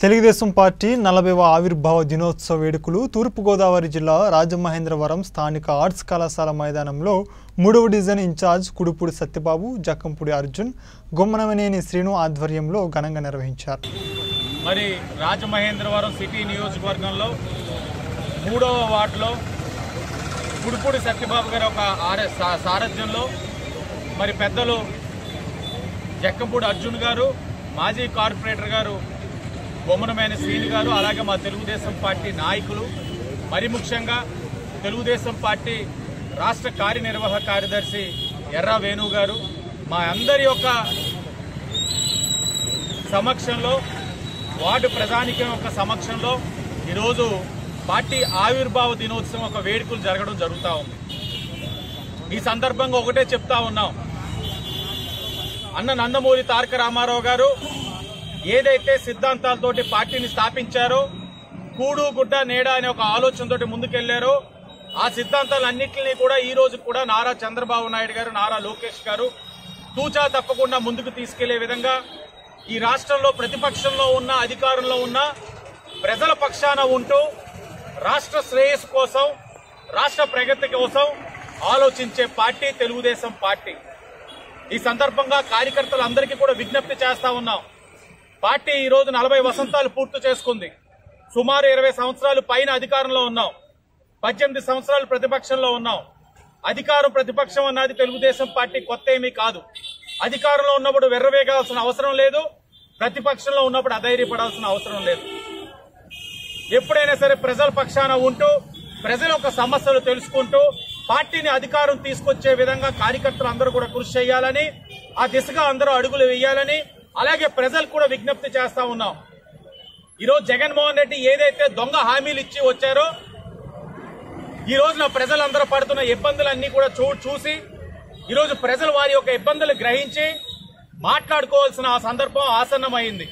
Telugu Desam party నలభైవ ఆవిర్భావ దినోత్సవ వేడుకలు తూర్పుగోదావరి జిల్లా రాజమహేంద్రవరం స్థానిక ఆర్ట్స్ కళాశాల మైదానంలో మూడవ డివిజన్ ఇన్ఛార్జ్ కుడుపూడి సత్యబాబు జక్కంపూడి అర్జున్ గుమ్మనమనేని శ్రీను ఆధ్వర్యంలో ఘనంగా నిర్వహించారు మరి రాజమహేంద్రవరం సిటీ నియోజకవర్గంలో మూడవ వార్డులో గుడిపూడి సత్యబాబు గారి ఒక ఆర- సా- సారథ్యంలో మరి పెద్దలు జక్కంపూడి అర్జున్ గారు మాజీ కార్పొరేటర్ గారు బొమ్మనమైన శ్రీని గారు అలాగే మా తెలుగుదేశం పార్టీ నాయకులు మరి ముఖ్యంగా తెలుగుదేశం పార్టీ రాష్ట్ర కార్యనిర్వాహక కార్యదర్శి ఎర్ర వేణు గారు మా అందరి యొక్క సమక్షంలో వార్డు ప్రధానికం యొక్క సమక్షంలో ఈరోజు పార్టీ ఆవిర్భావ దినోత్సవం ఒక వేడుకలు జరగడం జరుగుతూ ఉంది ఈ సందర్భంగా ఒకటే చెప్తా ఉన్నాం అన్న నందమూరి తారక రామారావు గారు ఏదైతే సిద్ధాంతాలతోటి పార్టీని స్థాపించారో కూడు గుడ్డ నీడ అనే ఒక ఆలోచనతోటి ముందుకెళ్లారో ఆ సిద్ధాంతాలన్నింటినీ కూడా ఈ రోజు కూడా నారా చంద్రబాబు నాయుడు గారు నారా లోకేష్ గారు తూచా తప్పకుండా ముందుకు తీసుకెళ్లే విధంగా ఈ రాష్ట్రంలో ప్రతిపక్షంలో ఉన్న అధికారంలో ఉన్న ప్రజల పక్షాన ఉంటూ రాష్ట్ర శ్రేయస్సు కోసం రాష్ట్ర ప్రగతి కోసం ఆలోచించే పార్టీ తెలుగుదేశం పార్టీ ఈ సందర్భంగా కార్యకర్తలందరికీ కూడా విజ్ఞప్తి చేస్తా ఉన్నాం పార్టీ ఈ రోజు నలభై వసంతాలు పూర్తి చేసుకుంది సుమారు ఇరవై సంవత్సరాలు పైన అధికారంలో ఉన్నాం పద్దెనిమిది సంవత్సరాలు ప్రతిపక్షంలో ఉన్నాం అధికారం ప్రతిపక్షం అన్నది తెలుగుదేశం పార్టీ కొత్త ఏమీ కాదు అధికారంలో ఉన్నప్పుడు వెర్రవేగాల్సిన అవసరం లేదు ప్రతిపక్షంలో ఉన్నప్పుడు అధైర్యపడాల్సిన అవసరం లేదు ఎప్పుడైనా సరే ప్రజల పక్షాన ఉంటూ ప్రజల యొక్క సమస్యలు తెలుసుకుంటూ పార్టీని అధికారం తీసుకొచ్చే విధంగా కార్యకర్తలు అందరూ కూడా కృషి చేయాలని ఆ దిశగా అందరూ అడుగులు వేయాలని అలాగే ప్రజలు కూడా విజ్ఞప్తి చేస్తా ఉన్నాం ఈరోజు జగన్మోహన్ రెడ్డి ఏదైతే దొంగ హామీలు ఇచ్చి వచ్చారో ఈ రోజున ప్రజలందరూ పడుతున్న ఇబ్బందులన్నీ కూడా చూ చూసి ఈరోజు ప్రజలు వారి యొక్క ఇబ్బందులు గ్రహించి మాట్లాడుకోవాల్సిన ఆ సందర్భం ఆసన్నమైంది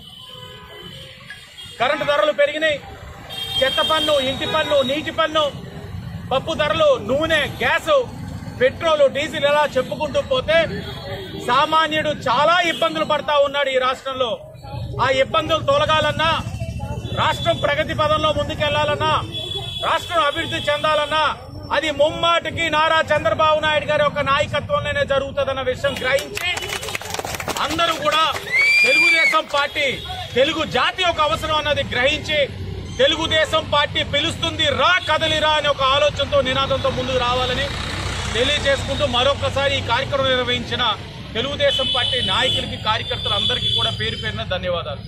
కరెంటు ధరలు పెరిగినాయి చెత్త పన్ను ఇంటి పన్ను నీటి పన్ను పప్పు ధరలు నూనె గ్యాస్ పెట్రోల్ డీజిల్ ఎలా చెప్పుకుంటూ పోతే సామాన్యుడు చాలా ఇబ్బందులు పడతా ఉన్నాడు ఈ రాష్ట్రంలో ఆ ఇబ్బందులు తొలగాలన్నా రాష్ట్రం ప్రగతి పదంలో ముందుకెళ్లాలన్నా రాష్ట్రం అభివృద్ధి చెందాలన్నా అది ముమ్మాటికి నారా చంద్రబాబు నాయుడు గారి యొక్క నాయకత్వంలోనే జరుగుతుందన్న విషయం గ్రహించి అందరూ కూడా తెలుగుదేశం పార్టీ తెలుగు జాతి యొక్క అవసరం అన్నది గ్రహించి తెలుగుదేశం పార్టీ పిలుస్తుంది రా కదలిరా అనే ఒక ఆలోచనతో నినాదంతో ముందుకు రావాలని తెలియజేసుకుంటూ మరొకసారి ఈ కార్యక్రమం నిర్వహించిన తెలుగుదేశం పార్టీ నాయకులకి కార్యకర్తలందరికీ కూడా పేరు పేరున ధన్యవాదాలు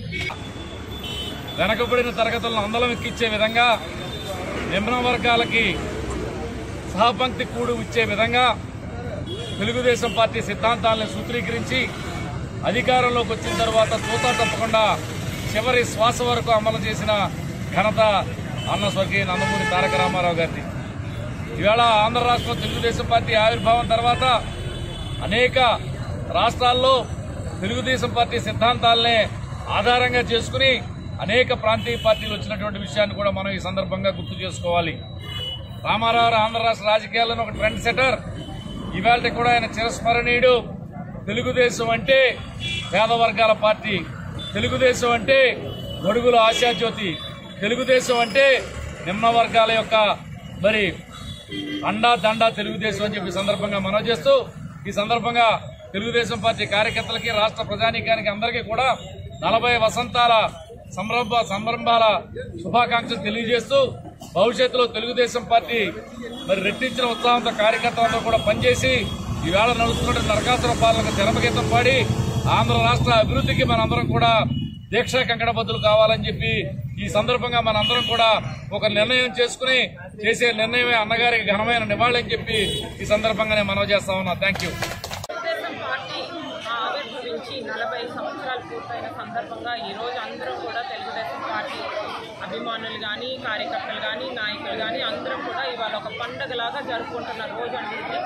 వెనకబడిన తరగతులను అందలం ఎక్కించే విధంగా నిమ్న వర్గాలకి సహపంక్తి కూడు ఇచ్చే విధంగా తెలుగుదేశం పార్టీ సిద్ధాంతాలను సూత్రీకరించి అధికారంలోకి వచ్చిన తర్వాత తూతా తప్పకుండా చివరి శ్వాస వరకు అమలు చేసిన ఘనత అన్న స్వర్గీయ నందమూరి తారక రామారావు గారిది ఈవేళ ఆంధ్ర రాష్ట్రంలో తెలుగుదేశం పార్టీ ఆవిర్భావం తర్వాత అనేక రాష్ట్రాల్లో తెలుగుదేశం పార్టీ సిద్ధాంతాలనే ఆధారంగా చేసుకుని అనేక ప్రాంతీయ పార్టీలు వచ్చినటువంటి విషయాన్ని కూడా మనం ఈ సందర్భంగా గుర్తు చేసుకోవాలి రామారావు ఆంధ్ర రాష్ట్ర రాజకీయాల్లో ఒక ట్రెండ్ సెటర్ ఇవాళ కూడా ఆయన చిరస్మరణీయుడు తెలుగుదేశం అంటే పేద వర్గాల పార్టీ తెలుగుదేశం అంటే గడుగుల ఆశాజ్యోతి తెలుగుదేశం అంటే నిమ్న వర్గాల యొక్క మరి అండా దండా తెలుగుదేశం అని చెప్పి ఈ సందర్భంగా మనవి చేస్తూ ఈ సందర్భంగా తెలుగుదేశం పార్టీ కార్యకర్తలకి రాష్ట్ర ప్రజానీకానికి అందరికీ కూడా నలభై వసంతాల సంరంభ సంరంభాల శుభాకాంక్షలు తెలియజేస్తూ భవిష్యత్తులో తెలుగుదేశం పార్టీ మరి రెట్టించిన ఉత్సాహంతో కార్యకర్తలతో కూడా పనిచేసి ఈవేళ నడుస్తున్న నరకాసుర పాలనకు తెరమగీతం పాడి ఆంధ్ర రాష్ట్ర అభివృద్ధికి మనందరం కూడా దీక్షా కంకణబద్దులు కావాలని చెప్పి ఈ సందర్భంగా మనందరం కూడా ఒక నిర్ణయం చేసుకుని చేసే నిర్ణయమే అన్నగారికి ఘనమైన నివాళి చెప్పి ఈ సందర్భంగా నేను మనవి చేస్తా ఉన్నా థ్యాంక్ యూ తెలుగుదేశం పార్టీ ఆవిర్భవించి నలభై సంవత్సరాలు పూర్తయిన సందర్భంగా ఈరోజు అందరం కూడా తెలుగుదేశం పార్టీ అభిమానులు కానీ కార్యకర్తలు కానీ నాయకులు కానీ అందరం కూడా ఇవాళ ఒక పండగలాగా జరుపుకుంటున్న రోజు అంటే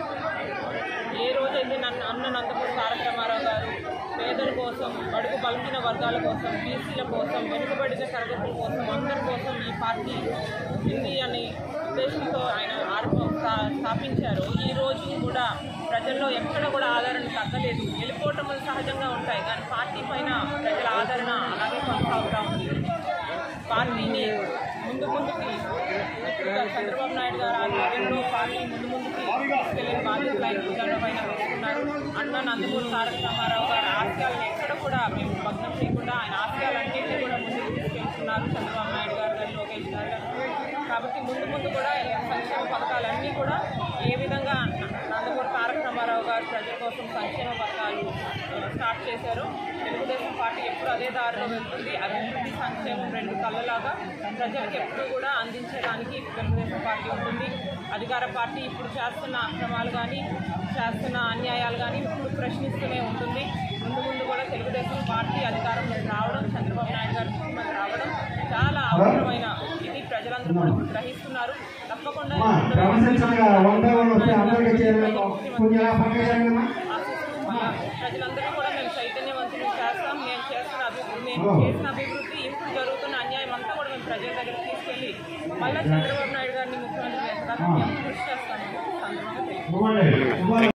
ఏ రోజైతే నన్ను అన్న నందమూరి తారక రామారావు గారు పేదల కోసం బడుగు బలహీన వర్గాల కోసం బీసీల కోసం వెనుకబడిన తరగతుల కోసం అందరి కోసం ఈ పార్టీ ఉంది అనే ఉద్దేశంతో ఆయన ఆరంభం స్థా- స్థాపించారు ఈ రోజు కూడా ప్రజల్లో ఎక్కడ కూడా ఆదరణ తగ్గలేదు గెలుపోవటములు సహజంగా ఉంటాయి కానీ పార్టీ పైన ప్రజల ఆదరణ అలాగే కొనసాగుతూ ఉంది పార్టీని ముందు ముందుకి ఇప్పుడు చంద్రబాబు నాయుడు గారు ఆధ్వర్యంలో పార్టీ ముందు ముందుకి తీసుకెళ్లిన బాధ్యతలు ఆయన భుజాలపైన వేసుకున్నారు అన్న నందమూరి తారక రామారావు గారి ఆశయాలను ఎక్కడ కూడా మేము భగ్నం చేయకుండా ఆయన ఆశయాలన్నింటినీ కూడా ముందుకు తీసుకెళ్తున్నారు చంద్రబాబు నాయుడు గారు కానీ లోకేష్ గారు గారు కాబట్టి ముందు ముందు కూడా ఈ సంక్షేమ పథకాలన్నీ కూడా ఏ విధంగా నందమూరి తారక రామారావు గారు ప్రజల కోసం సంక్షేమ పథకాలు ఆ, స్టార్ట్ చేశారు తెలుగుదేశం పార్టీ ఎప్పుడు అదే దారిలో వెళ్తుంది అభివృద్ధి సంక్షేమం రెండు కళ్ళలాగా ప్రజలకు ఎప్పుడు కూడా అందించడానికి తెలుగుదేశం పార్టీ ఉంటుంది అధికార పార్టీ ఇప్పుడు చేస్తున్న అక్రమాలు కానీ చేస్తున్న అన్యాయాలు కానీ ఇప్పుడు ప్రశ్నిస్తూనే ఉంటుంది ముందు ముందు కూడా తెలుగుదేశం పార్టీ అధికారంలోకి రావడం చంద్రబాబు నాయుడు గారు ముఖ్యమంత్రి రావడం చాలా అవసరమైన ఇది ప్రజలందరూ కూడా ఇప్పుడు గ్రహిస్తున్నారు తప్పకుండా క్రమశిక్షణగా వన్ బై వన్ వస్తే అందరికీ చేయాలి కొంచెం పక్కన జరగమ్మా ఆశిస్తూ మళ్ళా ప్రజలందరూ కూడా మేము చైతన్యవంతులు చేస్తాం మేము చేస్తున్న అభివృద్ధి మేము చేసిన అభివృద్ధి ఇప్పుడు జరుగుతున్న అన్యాయం అంతా కూడా మేము ప్రజల దగ్గరికి తీసుకెళ్ళి మళ్ళీ చంద్రబాబు నాయుడు గారిని ముఖ్యమంత్రి చేస్తాం మేము కృషి చేస్తాము సందర్భంగా తెలియజేస్తాం. ఇవ్వండి. ఇవ్వండి.